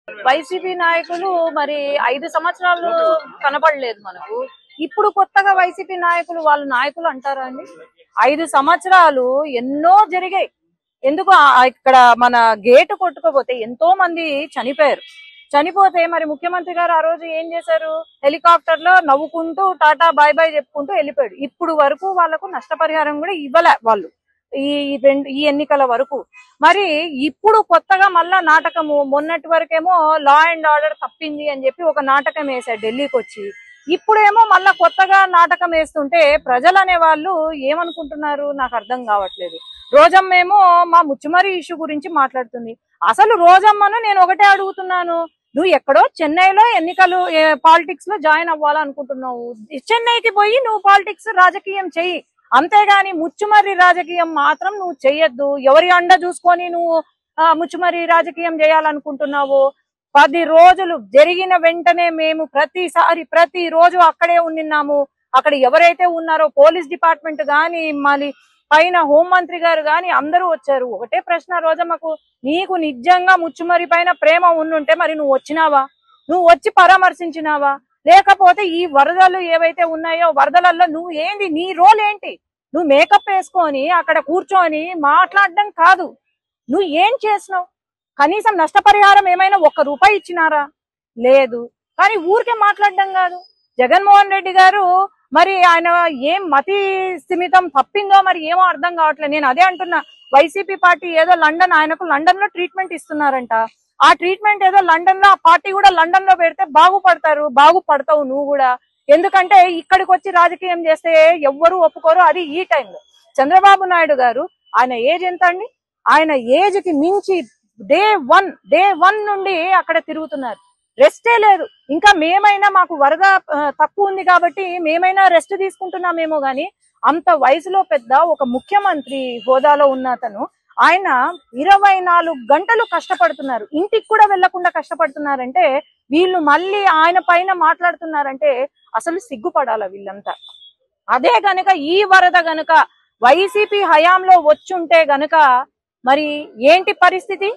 YCP నాయకులు మరి ఐదు సంవత్సరాలు కనపడలేదు మనకు ఇప్పుడు కొత్తగా వైసీపీ నాయకులు వాళ్ళు నాయకులు అంటారా అండి ఐదు సంవత్సరాలు ఎన్నో జరిగాయి ఎందుకు ఆ- ఇక్కడ మన గేటు కొట్టుకోపోతే ఎంతో మంది చనిపోయారు చనిపోతే మరి ముఖ్యమంత్రి గారు ఆ రోజు ఏం చేశారు హెలికాప్టర్ లో నవ్వుకుంటూ టాటా బాయ్ బాయ్ చెప్పుకుంటూ వెళ్ళిపోయాడు ఇప్పుడు వరకు వాళ్ళకు నష్టపరిహారం కూడా ఇవ్వలే వాళ్ళు ఈ ఈ రెండు ఈ ఎన్నికల వరకు మరి ఇప్పుడు కొత్తగా మళ్ళా నాటకము మొన్నటి వరకేమో లా అండ్ ఆర్డర్ తప్పింది అని చెప్పి ఒక నాటకం వేశాడు ఢిల్లీకి వచ్చి ఇప్పుడేమో మళ్ళా కొత్తగా నాటకం వేస్తుంటే ప్రజలు అనే వాళ్ళు ఏమనుకుంటున్నారు నాకు అర్థం కావట్లేదు రోజమ్మ ఏమో మా ముచ్చుమరి ఇష్యూ గురించి మాట్లాడుతుంది అసలు రోజమ్మను నేను ఒకటే అడుగుతున్నాను నువ్వు ఎక్కడో చెన్నైలో ఎన్నికలు పాలిటిక్స్ లో జాయిన్ అవ్వాలనుకుంటున్నావు చెన్నైకి పోయి నువ్వు పాలిటిక్స్ రాజకీయం చెయ్యి అంతేగాని ముచ్చుమర్రి రాజకీయం మాత్రం నువ్వు చెయ్యొద్దు ఎవరి అండ చూసుకొని నువ్వు ఆ, ముచ్చుమర్రి రాజకీయం చేయాలనుకుంటున్నావు పది రోజులు జరిగిన వెంటనే మేము ప్రతిసారి ప్రతి రోజు అక్కడే ఉండిన్నాము అక్కడ ఎవరైతే ఉన్నారో పోలీస్ డిపార్ట్మెంట్ గాని మళ్ళీ పైన హోంమంత్రి గారు గాని అందరూ వచ్చారు ఒకటే ప్రశ్న రోజమ్మకు నీకు నిజంగా ముచ్చుమరి పైన ప్రేమ ఉండుంటే మరి నువ్వు వచ్చినావా నువ్వు వచ్చి పరామర్శించినావా లేకపోతే ఈ వరదలు ఏవైతే ఉన్నాయో వరదలలో నువ్వు ఏంది నీ రోల్ ఏంటి నువ్వు మేకప్ వేసుకొని అక్కడ కూర్చొని మాట్లాడడం కాదు నువ్వు ఏం చేసినావు కనీసం నష్టపరిహారం ఏమైనా ఒక్క రూపాయి ఇచ్చినారా లేదు కానీ ఊరికే మాట్లాడడం కాదు జగన్మోహన్ రెడ్డి గారు మరి ఆయన ఏం మతి స్థిమితం తప్పిందో మరి ఏమో అర్థం కావట్లేదు నేను అదే అంటున్నా వైసీపీ పార్టీ ఏదో లండన్ ఆయనకు లండన్ లో ట్రీట్మెంట్ ఇస్తున్నారంట ఆ ట్రీట్మెంట్ ఏదో లండన్ లో ఆ పార్టీ కూడా లండన్ లో పెడితే బాగుపడతారు బాగుపడతావు నువ్వు కూడా ఎందుకంటే ఇక్కడికి వచ్చి రాజకీయం చేస్తే ఎవ్వరు ఒప్పుకోరు అది ఈ టైంలో చంద్రబాబు నాయుడు గారు ఆయన ఏజ్ ఎంత అండి ఆయన ఏజ్ కి మించి డే వన్ డే వన్ నుండి అక్కడ తిరుగుతున్నారు రెస్టే లేదు ఇంకా మేమైనా మాకు వరద ఆ, తక్కువ ఉంది కాబట్టి మేమైనా రెస్ట్ తీసుకుంటున్నామేమో గాని అంత వయసులో పెద్ద ఒక ముఖ్యమంత్రి హోదాలో ఉన్న అతను ఆయన ఇరవై నాలుగు గంటలు కష్టపడుతున్నారు ఇంటికి కూడా వెళ్లకుండా కష్టపడుతున్నారంటే వీళ్ళు మళ్ళీ ఆయన పైన మాట్లాడుతున్నారంటే అసలు సిగ్గుపడాల వీళ్ళంతా అదే గనుక ఈ వరద గనుక వైసీపీ హయాంలో వచ్చుంటే గనుక మరి ఏంటి పరిస్థితి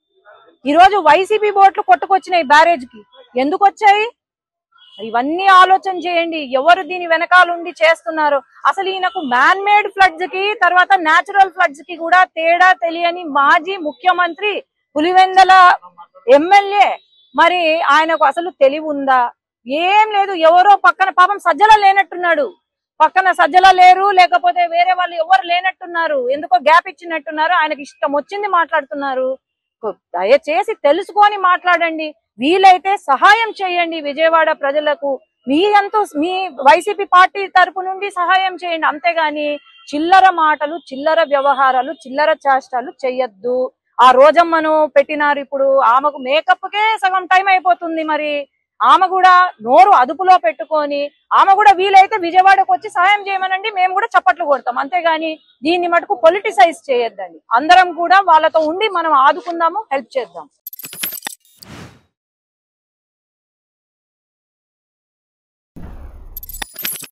ఈ రోజు వైసీపీ బోట్లు కొట్టుకొచ్చినాయి బ్యారేజ్ కి ఎందుకు వచ్చాయి ఇవన్నీ ఆలోచన చేయండి ఎవరు దీని వెనకాల ఉండి చేస్తున్నారు అసలు ఈయనకు మ్యాన్ మేడ్ ఫ్లడ్స్ కి తర్వాత నేచురల్ ఫ్లడ్స్ కి కూడా తేడా తెలియని మాజీ ముఖ్యమంత్రి పులివెందల ఎమ్మెల్యే మరి ఆయనకు అసలు తెలివి ఉందా ఏం లేదు ఎవరో పక్కన పాపం సజ్జల లేనట్టున్నాడు పక్కన సజ్జల లేరు లేకపోతే వేరే వాళ్ళు ఎవరు లేనట్టున్నారు ఎందుకో గ్యాప్ ఇచ్చినట్టున్నారు ఆయనకి ఇష్టం వచ్చింది మాట్లాడుతున్నారు దయచేసి తెలుసుకొని మాట్లాడండి వీలైతే సహాయం చేయండి విజయవాడ ప్రజలకు మీ అంతూ మీ వైసీపీ పార్టీ తరపు నుండి సహాయం చేయండి అంతేగాని చిల్లర మాటలు చిల్లర వ్యవహారాలు చిల్లర చేష్టాలు చెయ్యొద్దు ఆ రోజమ్మను పెట్టినారు ఇప్పుడు ఆమెకు మేకప్ కే సగం టైం అయిపోతుంది మరి ఆమె కూడా నోరు అదుపులో పెట్టుకొని ఆమె కూడా వీలైతే విజయవాడకు వచ్చి సహాయం చేయమనండి మేము కూడా చప్పట్లు కొడతాం అంతేగాని దీన్ని మటుకు పొలిటిసైజ్ చేయొద్దండి అందరం కూడా వాళ్ళతో ఉండి మనం ఆదుకుందాము హెల్ప్ చేద్దాం